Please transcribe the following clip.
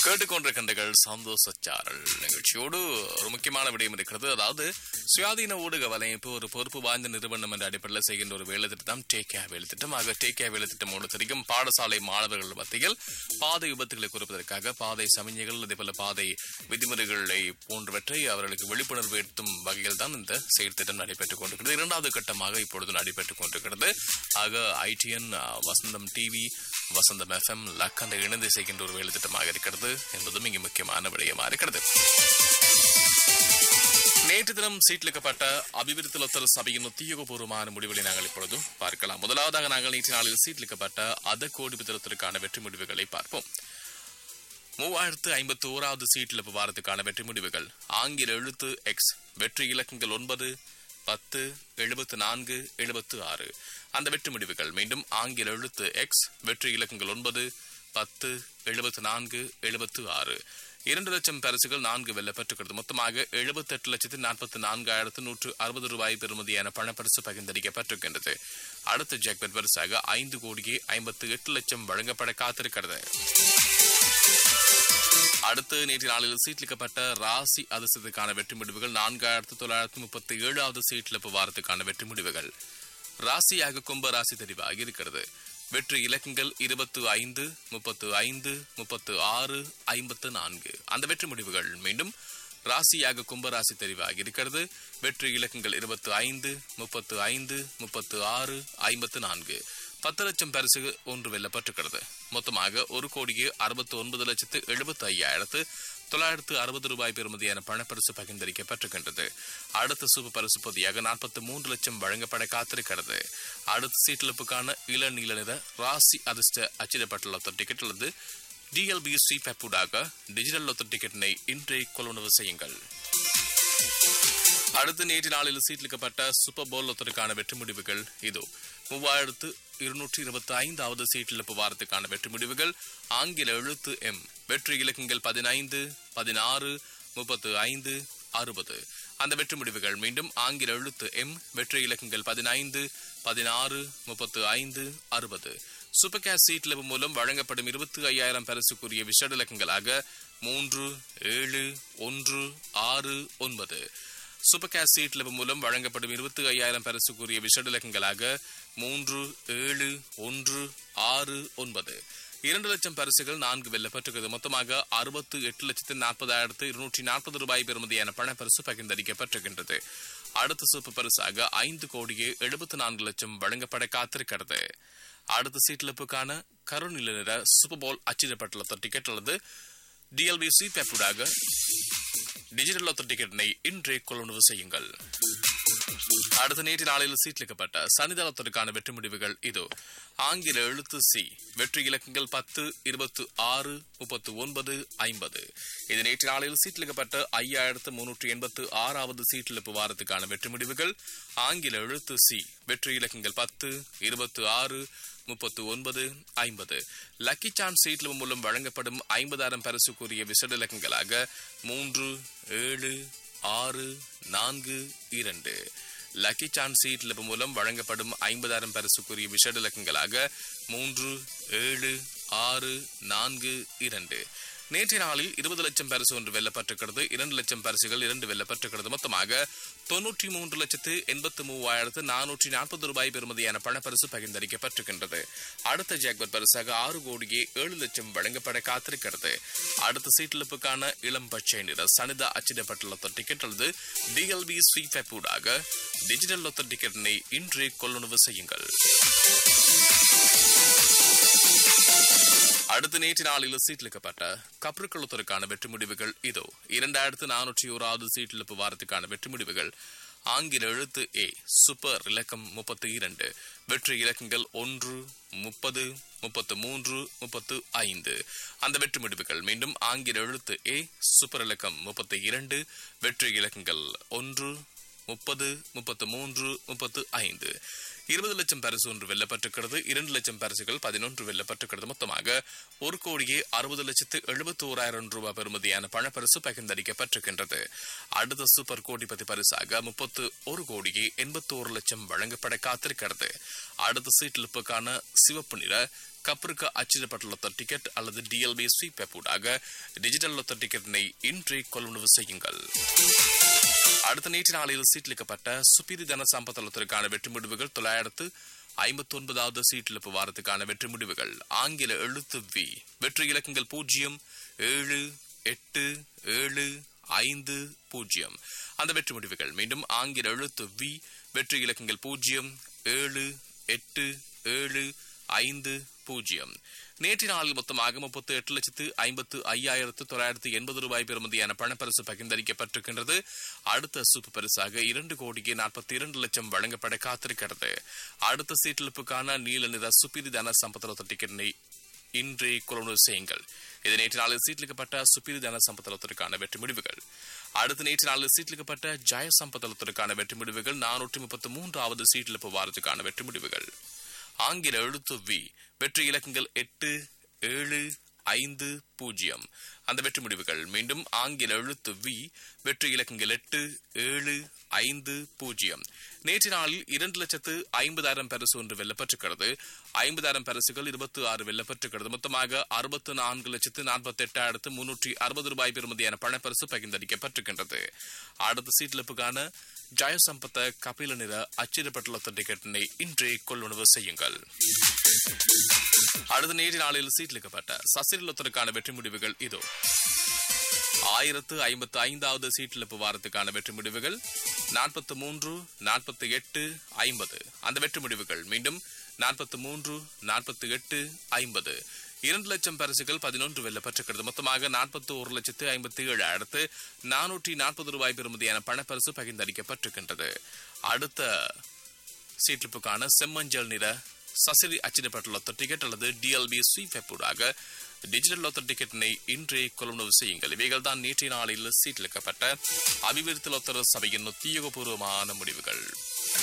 கேட்டுக்கொண்டிருக்கின்றீர்கள் சந்தோஷச்சாரல் நிகழ்ச்சியோடு ஒரு முக்கியமான விடயம் இருக்கிறது அதாவது சுயாதீன ஊடக வலையமைப்பு ஒரு பொறுப்பு வாய்ந்த நிறுவனம் என்ற அடிப்படையில் செய்கின்ற ஒரு வேலை திட்டம் டேக் கேர் வேலை திட்டம் ஆக டேக் கேர் வேலை திட்டம் தெரியும் பாடசாலை மாணவர்கள் மத்தியில் பாதை விபத்துகளை குறைப்பதற்காக பாதை சமிஞ்சைகள் அதேபோல பாதை விதிமுறைகளை போன்றவற்றை அவர்களுக்கு விழிப்புணர்வு ஏற்றும் வகையில் தான் இந்த செயல் திட்டம் நடைபெற்றுக் கொண்டிருக்கிறது இரண்டாவது கட்டமாக இப்பொழுது நடைபெற்றுக் கொண்டிருக்கிறது ஆக ITN Vasantham TV Vasantham FM லக்கன் இணைந்து செய்கின்ற ஒரு வேலை திட்டமாக இருக்கிறது என்பதும் இங்கு முக்கியமான விடயமா இருக்கிறது நேற்று தினம் சீட்லிக்கப்பட்ட அபிவிருத்தி லொத்தர் சபையின் உத்தியோகபூர்வமான முடிவுகளை நாங்கள் இப்பொழுது பார்க்கலாம் முதலாவதாக நாங்கள் நேற்று நாளில் சீட்லிக்கப்பட்ட அத கோடி பித்தளத்திற்கான வெற்றி முடிவுகளை பார்ப்போம் மூவாயிரத்து ஐம்பத்தி ஓராவது சீட்டிழப்பு வாரத்துக்கான வெற்றி முடிவுகள் ஆங்கில எழுத்து எக்ஸ் வெற்றி இலக்கங்கள் ஒன்பது பத்து எழுபத்து நான்கு எழுபத்து ஆறு அந்த வெற்றி முடிவுகள் மீண்டும் ஆங்கில எழுத்து எக்ஸ் வெற்றி இலக்கங்கள் ஒன்பது பத்து எழுபத்து நான்கு எழுபத்து ஆறு இரண்டு லட்சம் பரிசுகள் நான்கு வெல்ல பெற்றுக்கிறது மொத்தமாக எழுபத்தி எட்டு லட்சத்து நாற்பத்தி நான்காயிரத்து நூற்று அறுபது ரூபாய் பெறுமதியான பணப்பரிசு பகிர்ந்தளிக்கப்பட்டிருக்கின்றது அடுத்த ஜாக்பெட் பரிசாக ஐந்து கோடியே ஐம்பத்து எட்டு லட்சம் வழங்கப்பட காத்திருக்கிறது அடுத்து நேற்று நாளில் சீட்லிக்கப்பட்ட ராசி அதிர்ஷ்டத்துக்கான வெற்றி முடிவுகள் நான்காயிரத்து தொள்ளாயிரத்து முப்பத்தி ஏழாவது சீட்லிப்பு வாரத்துக்கான வெற்றி முடிவுகள் ராசியாக கும்ப ராசி தெரிவாகி இருக்கிறது வெற்றி இலக்கங்கள் இருபத்து ஐந்து முப்பத்து ஐந்து முப்பத்து ஆறு ஐம்பத்து நான்கு அந்த வெற்றி முடிவுகள் மீண்டும் ராசியாக கும்பராசி தெரிவாகி இருக்கிறது வெற்றி இலக்கங்கள் இருபத்து ஐந்து முப்பத்து ஐந்து முப்பத்து ஆறு ஐம்பத்து நான்கு பத்து லட்சம் பரிசு ஒன்று வெல்லப்பட்டிருக்கிறது மொத்தமாக ஒரு கோடியே அறுபத்தி ஒன்பது லட்சத்து எழுபத்தி ஐயாயிரத்து தொள்ளாயிரத்து அறுபது ரூபாய் பெறுமதியான பணப்பரிசு பகிர்ந்தளிக்கப்பட்டிருக்கின்றது அடுத்த சூப்பர் பரிசு பொதியாக நாற்பத்தி மூன்று லட்சம் வழங்கப்பட காத்திருக்கிறது அடுத்த சீட்டிழப்புக்கான இள நீல நிற ராசி அதிர்ஷ்ட அச்சிடப்பட்ட லொத்தர் டிக்கெட் அல்லது டிஎல்பிசி பெப்புடாக டிஜிட்டல் லொத்தர் டிக்கெட்டினை இன்றே கொள்வனவு செய்யுங்கள் அடுத்த நேற்று நாளில் சீட்லிக்கப்பட்ட சூப்பர் போல் லொத்தருக்கான வெற்றி முடிவுகள் இதோ மூவாயிரத்து இருநூற்றி இருபத்தி ஐந்தாவது சீட்டிழப்பு வாரத்துக்கான வெற்றி முடிவுகள் ஆங்கில எழுத்து எம் வெற்றி இலக்கங்கள் பதினைந்து பதினாறு முப்பத்து ஐந்து அறுபது அந்த வெற்றி முடிவுகள் மீண்டும் ஆங்கில எழுத்து எம் வெற்றி இலக்கங்கள் பதினைந்து பதினாறு முப்பத்து ஐந்து அறுபது சூப்பர் கேஷ் சீட்லவு மூலம் வழங்கப்படும் இருபத்தி ஐயாயிரம் பரிசுக்குரிய விஷட இலக்கங்களாக மூன்று ஏழு ஒன்று ஆறு ஒன்பது சூப்பர் கேஷ் சீட் லெவல் மூலம் வழங்கப்படும் இருபத்தி ஐயாயிரம் பரிசுக்குரிய விஷட இலக்கங்களாக மூன்று ஏழு ஒன்று ஆறு ஒன்பது இரண்டு லட்சம் பரிசுகள் நான்கு வெல்லப்பட்டிருக்கிறது மொத்தமாக அறுபத்து எட்டு லட்சத்து நாற்பதாயிரத்து இருநூற்றி நாற்பது ரூபாய் பெறுமதியான பணப்பரிசு பகிர்ந்தளிக்கப்பட்டிருக்கின்றது அடுத்த சூப்பர் பரிசாக ஐந்து கோடியே எழுபத்தி நான்கு லட்சம் வழங்கப்பட காத்திருக்கிறது அடுத்த சீட்லப்புக்கான கருநில நிற சூப்பர் போல் அச்சிடப்பட்டுள்ள டிக்கெட் அல்லது டிஎல்பிசி பெப்புடாக டிஜிட்டல் லொத்த டிக்கெட்டினை இன்றே கொள்வனவு செய்யுங்கள் அடுத்த நேற்று நாளில் சீட்லிக்கப்பட்ட சனிதளத்திற்கான வெற்றி முடிவுகள் இதோ ஆங்கில எழுத்து சி வெற்றி இலக்கங்கள் பத்து இருபத்தி ஆறு முப்பத்து ஒன்பது ஐம்பது இது நேற்று நாளில் சீட்லிக்கப்பட்ட ஐயாயிரத்து முன்னூற்றி எண்பத்து ஆறாவது சீட்டிழப்பு வாரத்துக்கான வெற்றி முடிவுகள் ஆங்கில எழுத்து சி வெற்றி இலக்கங்கள் பத்து இருபத்தி ஆறு முப்பத்து ஒன்பது ஐம்பது லக்கி சான்ஸ் சீட்ல மூலம் வழங்கப்படும் ஐம்பதாயிரம் பரிசுக்குரிய விசட இலக்கங்களாக மூன்று ஏழு ஆறு நான்கு இரண்டு லக்கி சான்ஸ் சீட்ல மூலம் வழங்கப்படும் ஐம்பதாயிரம் பரிசுக்குரிய விஷட இலக்கங்களாக மூன்று ஏழு ஆறு நான்கு இரண்டு நேற்றைய நாளில் இருபது லட்சம் பரிசு ஒன்று வெல்லப்பட்டிருக்கிறது இரண்டு லட்சம் பரிசுகள் இரண்டு வெல்லப்பட்டிருக்கிறது மொத்தமாக தொன்னூற்றி மூன்று லட்சத்து எண்பத்து மூவாயிரத்து நானூற்றி நாற்பது ரூபாய் பெறுமதியான பணப்பரிசு பகிர்ந்தளிக்கப்பட்டிருக்கின்றது அடுத்த ஜாக்பர் பரிசாக ஆறு கோடியே ஏழு லட்சம் வழங்கப்பட காத்திருக்கிறது அடுத்த சீட்டிழப்புக்கான இளம் பச்சை நிற சனிதா அச்சிடப்பட்டுள்ள டிக்கெட் அல்லது டிஎல்பி ஸ்ரீ ஃபெப்பூடாக டிஜிட்டல் லொத்த டிக்கெட்டினை இன்றே கொள்ளுணவு செய்யுங்கள் அடுத்த நேற்று நாளில் சீட்லிக்கப்பட்ட கப்ருக்குளத்திற்கான வெற்றி முடிவுகள் இதோ இரண்டாயிரத்து நானூற்றி ஓராவது சீட்டிழப்பு வாரத்துக்கான வெற்றி முடிவுகள் ஆங்கில எழுத்து ஏ சூப்பர் இலக்கம் முப்பத்தி இரண்டு வெற்றி இலக்கங்கள் ஒன்று முப்பது முப்பத்து மூன்று முப்பத்து ஐந்து அந்த வெற்றி முடிவுகள் மீண்டும் ஆங்கில எழுத்து ஏ சூப்பர் இலக்கம் முப்பத்தி இரண்டு வெற்றி இலக்கங்கள் ஒன்று முப்பது முப்பத்து மூன்று முப்பத்து ஐந்து இருபது லட்சம் பரிசு ஒன்று வெல்லப்பட்டிருக்கிறது இரண்டு லட்சம் பரிசுகள் பதினொன்று வெல்லப்பட்டிருக்கிறது மொத்தமாக ஒரு கோடியே அறுபது லட்சத்து எழுபத்தி ஓராயிரம் ரூபாய் பெறுமதியான பணப்பரிசு பகிர்ந்தளிக்கப்பட்டிருக்கின்றது அடுத்த சூப்பர் கோடிபதி பரிசாக முப்பத்து ஒரு கோடியே எண்பத்தி ஒரு லட்சம் வழங்கப்பட காத்திருக்கிறது அடுத்த சீட்டிலுப்புக்கான சிவப்பு நிற கப்பருக்கு அச்சிடப்பட்ட லொத்தர் டிக்கெட் அல்லது டிஎல்பி ஸ்வீப் ஊடாக டிஜிட்டல் லொத்தர் டிக்கெட்டினை இன்றே கொள்வனவு செய்யுங்கள் அடுத்த நேற்று நாளில் சீட்டளிக்கப்பட்ட சுப்பிரி தன சம்பத்தலத்திற்கான வெற்றி முடிவுகள் தொள்ளாயிரத்து ஐம்பத்தி ஒன்பதாவது சீட்டிழப்பு வாரத்துக்கான வெற்றி முடிவுகள் ஆங்கில எழுத்து வி வெற்றி இலக்கங்கள் பூஜ்ஜியம் ஏழு எட்டு ஏழு ஐந்து பூஜ்ஜியம் அந்த வெற்றி முடிவுகள் மீண்டும் ஆங்கில எழுத்து வி வெற்றி இலக்கங்கள் பூஜ்ஜியம் ஏழு எட்டு ஏழு ஐந்து பூஜ்ஜியம் நேற்று நாளில் மொத்தமாக முப்பத்தி எட்டு லட்சத்து ஐம்பத்து ஐயாயிரத்து தொள்ளாயிரத்து எண்பது ரூபாய் பெறுமதியான பணப்பரிசு பகிர்ந்தளிக்கப்பட்டிருக்கின்றது அடுத்த சூப்பர் பரிசாக இரண்டு கோடியே நாற்பத்தி இரண்டு லட்சம் வழங்கப்பட காத்திருக்கிறது அடுத்த சீட்டிழப்புக்கான நீல நிற சுப்பிரிதான சம்பத்தலத்த டிக்கெட்டினை இன்றே கொள்வனவு செய்யுங்கள் இது நேற்று நாளில் சீட்டிலிக்கப்பட்ட சுப்பிரிதான சம்பத்தலத்திற்கான வெற்றி முடிவுகள் அடுத்த நேற்று நாளில் சீட்டிலிக்கப்பட்ட ஜய சம்பத்தலத்திற்கான வெற்றி முடிவுகள் நானூற்றி முப்பத்தி மூன்றாவது சீட்டிழப்பு வாரத்துக்கான வெற்றி முடிவுகள் ஆங்கில எழுத்து வி வெற்றி இலக்கங்கள் எட்டு ஏழு ஐந்து பூஜ்ஜியம் அந்த வெற்றி முடிவுகள் மீண்டும் ஆங்கில எழுத்து வி வெற்றி இலக்கங்கள் எட்டு ஏழு ஐந்து பூஜ்ஜியம் நேற்று நாளில் இரண்டு லட்சத்து ஐம்பதாயிரம் பரிசு ஒன்று வெல்லப்பட்டிருக்கிறது ஐம்பதாயிரம் பரிசுகள் இருபத்தி ஆறு வெல்லப்பட்டிருக்கிறது மொத்தமாக அறுபத்து நான்கு லட்சத்து நாற்பத்தி எட்டாயிரத்து முன்னூற்றி அறுபது ரூபாய் பெறுமதியான பணப்பரிசு பகிர்ந்தளிக்கப்பட்டிருக்கின்றது அடுத்த சீட்டிழப்புக்கான ஜெயசம்பத்த கபில நிற அச்சிடப்பட்டுள்ள டிக்கெட்டினை இன்றே கொள்வனவு செய்யுங்கள் அடுத்த நேற்று நாளில் சீட்டிலிக்கப்பட்ட சசிரலத்திற்கான வெற்றி முடிவுகள் இதோ ஆயிரத்து ஐம்பத்து ஐந்தாவது சீட்டிழப்பு வாரத்துக்கான வெற்றி முடிவுகள் நாற்பத்தி மூன்று நாற்பத்தி எட்டு ஐம்பது அந்த வெற்றி முடிவுகள் மீண்டும் நாற்பத்தி மூன்று நாற்பத்தி எட்டு ஐம்பது இரண்டு லட்சம் பரிசுகள் பதினொன்று வெல்லப்பட்டிருக்கிறது மொத்தமாக நாற்பத்தி ஒரு லட்சத்து ஐம்பத்தி ஏழு அடுத்து நானூற்றி நாற்பது ரூபாய் பெறுமதியான பணப்பரிசு பகிர்ந்தளிக்கப்பட்டிருக்கின்றது அடுத்த சீட்டிப்புக்கான செம்மஞ்சள் நிற சசிரி அச்சிடப்பட்ட லொத்த டிக்கெட் அல்லது டிஎல்பி ஸ்வீப் ஊடாக டிஜிட்டல் லொத்த டிக்கெட்டினை இன்றே கொள்வனவு செய்யுங்கள் இவைகள் தான் நேற்றைய நாளில் சீட்டிலிக்கப்பட்ட அபிவிருத்தி லொத்தர சபையின் உத்தியோகபூர்வமான முடிவுகள்